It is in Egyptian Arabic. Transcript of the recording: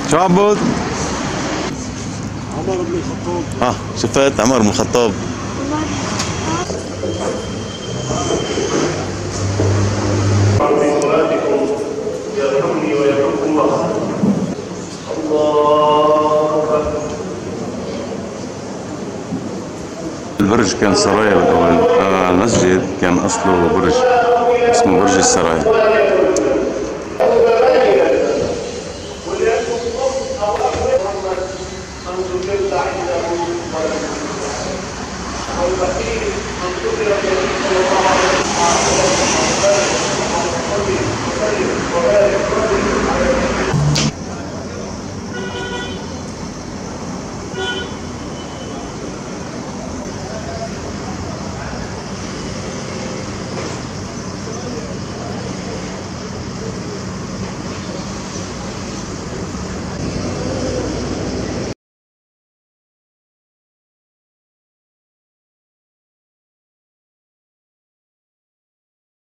شو عبود؟ عمر بن الخطاب اه شفت عمر بن الخطاب في صلاتكم يرحمني ويرحمكم الله الله أكبر البرج كان سرايا بالاول آه المسجد كان اصله برج اسمه برج السرايا